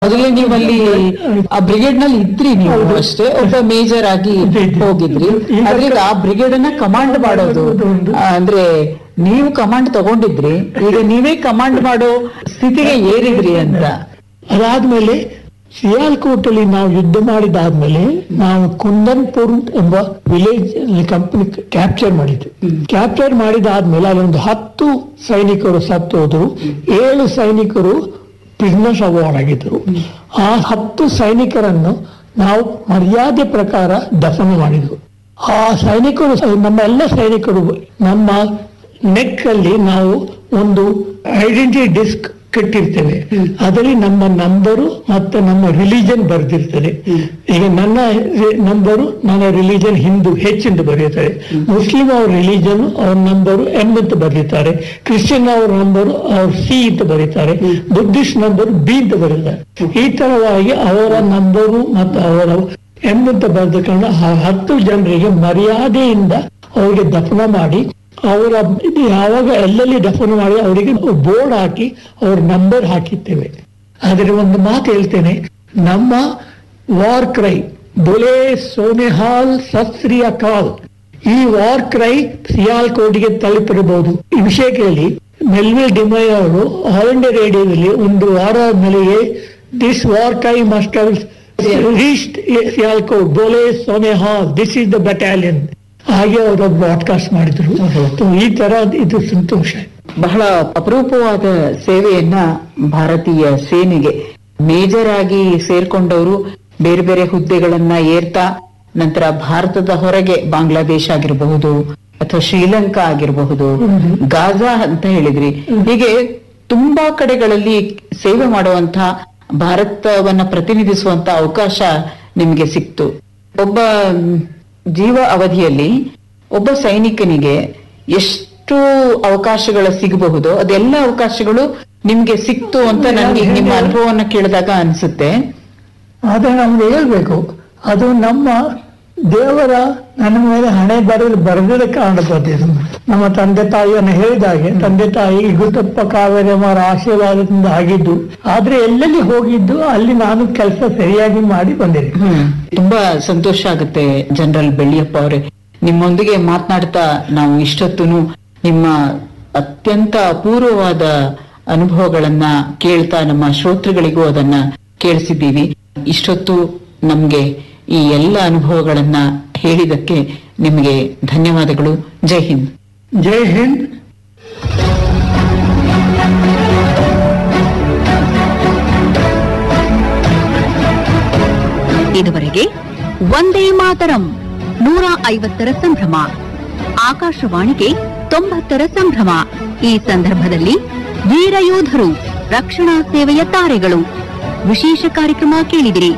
ಮೊದಲೇ ನೀವು ಅಲ್ಲಿ ಆ ಬ್ರಿಗೇಡ್ ನಲ್ಲಿ ಇದ್ರಿ ನೀವು ಹೌದು. ಅಷ್ಟೇ ಒಬ್ಬ ಮೇಜರ್ ಆಗಿ ಇದ್ದೆ, ಇದ್ದೆ. ಹೋಗಿದ್ರಿ ಈಗ ಆದ್ರೆ ಈಗ ಆ ಬ್ರಿಗೇಡ್ ಅನ್ನ ಕಮಾಂಡ್ ಮಾಡೋದು ಹೌದು, ಹೌದು. ಆ, ಅಂದ್ರೆ ನೀವು ಕಮಾಂಡ್ ತಗೊಂಡಿದ್ರಿ ಈಗ ನೀವೇ ಕಮಾಂಡ್ ಮಾಡೋ ಸ್ಥಿತಿಗೆ ಏರಿದ್ರಿ ಅಂತ ಅದಾದ್ಮೇಲೆ ಸಿಯಾಲ್ಕೋಟ್ ಅಲ್ಲಿ ನಾವು ಯುದ್ಧ ಮಾಡಿದಾದ್ಮೇಲೆ ನಾವು ಕುಂದನ್ಪುರ್ ಎಂಬ ವಿಲೇಜ್ ಕಂಪನಿ ಕ್ಯಾಪ್ಚರ್ ಮಾಡಿದ್ವಿ ಕ್ಯಾಪ್ಚರ್ ಮಾಡಿದಾದ್ಮೇಲೆ ಅಲ್ಲಿ ಒಂದು ಹತ್ತು ಸೈನಿಕರು ಸತ್ತು ಹೋದ್ರು ಏಳು ಸೈನಿಕರು ಪ್ರಿಸ್ನರ್ಸ್ ಅವಾರ್ಡ್ ಆಗಿದ್ರು ಆ ಹತ್ತು ಸೈನಿಕರನ್ನು ನಾವು ಮರ್ಯಾದೆ ಪ್ರಕಾರ ದಫನ ಮಾಡಿದ್ವು ಆ ಸೈನಿಕರು ನಮ್ಮ ಎಲ್ಲ ಸೈನಿಕರು ನಮ್ಮ ನೆಕ್ ಅಲ್ಲಿ ನಾವು ಒಂದು ಐಡೆಂಟಿಟಿ ಡಿಸ್ಕ್ ಕಟ್ಟಿರ್ತೇವೆ ಅದರಲ್ಲಿ ನಮ್ಮ ನಂಬರು ಮತ್ತೆ ನಮ್ಮ ರಿಲಿಜನ್ ಬರೆದಿರ್ತದೆ ಈಗ ನನ್ನ ನಂಬರು ನನ್ನ ರಿಲಿಜನ್ ಹಿಂದೂ ಹೆಚ್ಚೆಂದು ಬರೆಯುತ್ತಾರೆ ಮುಸ್ಲಿಂ ಅವ್ರ ರಿಲಿಜನ್ ಅವ್ರ ನಂಬರು ಎಂ ಅಂತ ಬರೀತಾರೆ ಕ್ರಿಶ್ಚಿಯನ್ ಅವ್ರ ನಂಬರು ಅವ್ರ ಸಿ ಅಂತ ಬರೀತಾರೆ ಬುದ್ಧಿಸ್ಟ್ ನಂಬರ್ ಬಿ ಅಂತ ಬರೀತಾರೆ ಈ ತರವಾಗಿ ಅವರ ನಂಬರು ಮತ್ತು ಅವರ ಎಂ ಅಂತ ಬರೆದ ಕಾರಣ ಆ ಹತ್ತು ಜನರಿಗೆ ಮರ್ಯಾದೆಯಿಂದ ಅವರಿಗೆ ದಫನ ಮಾಡಿ ಅವರ ಇದು ಯಾವಾಗ ಎಲ್ಲೆಲ್ಲಿ ದಫನ ಮಾಡಿ ಅವರಿಗೆ ಬೋರ್ಡ್ ಹಾಕಿ ಅವ್ರ ನಂಬರ್ ಹಾಕಿರ್ತೇವೆ ಆದರೆ ಒಂದು ಮಾತು ಹೇಳ್ತೇನೆ ನಮ್ಮ ವಾರ್ ಕ್ರೈ ಬೊಲೆ ಸೋನೆಹಾಲ್ ಸತ್ಶ್ರೀ ಅಕಾಲ್ ಈ ವಾರ್ ಕ್ರೈ ಸಿಯಾಲ್ಕೋಟ್ಗೆ ತಲುಪಿರಬಹುದು ಈ ವಿಷಯ ಕೇಳಿ ಮೆಲ್ವಿಲ್ ಡಿಮೈ ಅವರು ಆಲ್ ಇಂಡಿಯಾ ರೇಡಿಯೋದಲ್ಲಿ ಒಂದು ವಾರ ಆದ್ಮೇಲೆ this war cry must reached Sialkot ಬೋಲೆ ಸೋನೆಹಾಲ್ ದಿಸ್ ಇಸ್ ದ ಬಟಾಲಿಯನ್ ಹಾಗೆ ಅವರು ಬ್ರಾಡ್ಕಾಸ್ಟ್ ಮಾಡಿದ್ರು So, ಈ ತರ ಇದು ಸಂತೋಷ ಬಹಳ ಅಪರೂಪವಾದ ಸೇವೆಯನ್ನ ಭಾರತೀಯ ಸೇನೆಗೆ ಮೇಜರ್ ಆಗಿ ಸೇರ್ಕೊಂಡವರು ಬೇರೆ ಬೇರೆ ಹುದ್ದೆಗಳನ್ನ ಏರ್ತಾ ನಂತರ ಭಾರತದ ಹೊರಗೆ ಬಾಂಗ್ಲಾದೇಶ ಆಗಿರಬಹುದು ಅಥವಾ ಶ್ರೀಲಂಕಾ ಆಗಿರಬಹುದು ಗಾಜಾ ಅಂತ ಹೇಳಿದ್ರಿ ಹೀಗೆ ತುಂಬಾ ಕಡೆಗಳಲ್ಲಿ ಸೇವೆ ಮಾಡುವಂತ ಭಾರತವನ್ನ ಪ್ರತಿನಿಧಿಸುವಂತ ಅವಕಾಶ ನಿಮಗೆ ಸಿಕ್ತು ಒಬ್ಬ ಮ್, ಜೀವ ಅವಧಿಯಲ್ಲಿ ಒಬ್ಬ ಸೈನಿಕನಿಗೆ ಎಷ್ಟು ಅವಕಾಶಗಳು ಸಿಗಬಹುದೋ ಅದೆಲ್ಲ ಅವಕಾಶಗಳು ನಿಮ್ಗೆ ಸಿಕ್ತು ಅಂತ ನನ್ಗೆ ಈಗ ನಿಮ್ಮ ಅನುಭವವನ್ನ ಕೇಳಿದಾಗ ಅನ್ಸುತ್ತೆ ಆದ್ರೆ ನಮ್ಗೆ ಹೇಳ್ಬೇಕು ಅದು ನಮ್ಮ ದೇವರ ನನ್ನ ಮೇಲೆ ಹಣೆ ಬರೆದು ಬರೆದಿದ್ದ ಕಾರಣ ಬಂದಿದ್ದು ನಮ್ಮ ತಂದೆ ತಾಯಿಯನ್ನು ಹೇಳಿದಾಗೆ ತಂದೆ ತಾಯಿ ಇಗುತ್ತಪ್ಪ ಕಾವೇರಮ್ಮರ ಆಶೀರ್ವಾದದಿಂದ ಆಗಿದ್ದು ಆದ್ರೆ ಎಲ್ಲೆಲ್ಲಿ ಹೋಗಿದ್ದು ಅಲ್ಲಿ ನಾನು ಕೆಲಸ ಸರಿಯಾಗಿ ಮಾಡಿ ಬಂದಿದ್ದೆ ಹ್ಮ್ ತುಂಬಾ ಸಂತೋಷ ಆಗುತ್ತೆ ಜನರಲ್ ಬೆಳ್ಳಿಯಪ್ಪ ಅವರೇ ನಿಮ್ಮೊಂದಿಗೆ ಮಾತನಾಡ್ತಾ ನಾವು ಇಷ್ಟೊತ್ತುನು ನಿಮ್ಮ ಅತ್ಯಂತ ಅಪೂರ್ವವಾದ ಅನುಭವಗಳನ್ನ ಕೇಳ್ತಾ ನಮ್ಮ ಶ್ರೋತೃಗಳಿಗೂ ಅದನ್ನ ಕೇಳಿಸಿದ್ದೀವಿ ಇಷ್ಟೊತ್ತು ನಮ್ಗೆ ಈ ಎಲ್ಲ ಅನುಭವಗಳನ್ನ ಹೇಳಿದಕ್ಕೆ ನಿಮಗೆ ಧನ್ಯವಾದಗಳು ಜೈ ಹಿಂದ್ ಜೈ ಹಿಂದ್ ಇದುವರೆಗೆ ಒಂದೇ ಮಾತರಂ ನೂರ ಐವತ್ತರ ಸಂಭ್ರಮ ಆಕಾಶವಾಣಿಗೆ ತೊಂಬತ್ತರ ಸಂಭ್ರಮ ಈ ಸಂದರ್ಭದಲ್ಲಿ ವೀರಯೋಧರು ರಕ್ಷಣಾ ಸೇವೆಯ ತಾರೆಗಳು ವಿಶೇಷ ಕಾರ್ಯಕ್ರಮ ಕೇಳಿದಿರಿ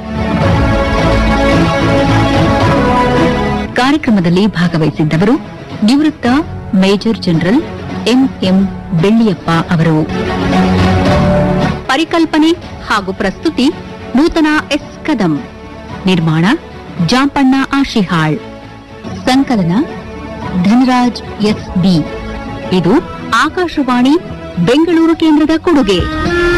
ಕಾರ್ಯಕ್ರಮದಲ್ಲಿ ಭಾಗವಹಿಸಿದ್ದವರು ನಿವೃತ್ತ ಮೇಜರ್ ಜನರಲ್ ಎಂಎಂ ಬೆಳ್ಳಿಯಪ್ಪ ಅವರು ಪರಿಕಲ್ಪನೆ ಹಾಗೂ ಪ್ರಸ್ತುತಿ ನೂತನ ಎಸ್ ಕದಂ ನಿರ್ಮಾಣ ಜಾಂಪಣ್ಣ ಆಶಿಹಾಳ್ ಸಂಕಲನ ಧನರಾಜ್ ಎಸ್ ಬಿ ಇದು ಆಕಾಶವಾಣಿ ಬೆಂಗಳೂರು ಕೇಂದ್ರದ ಕೊಡುಗೆ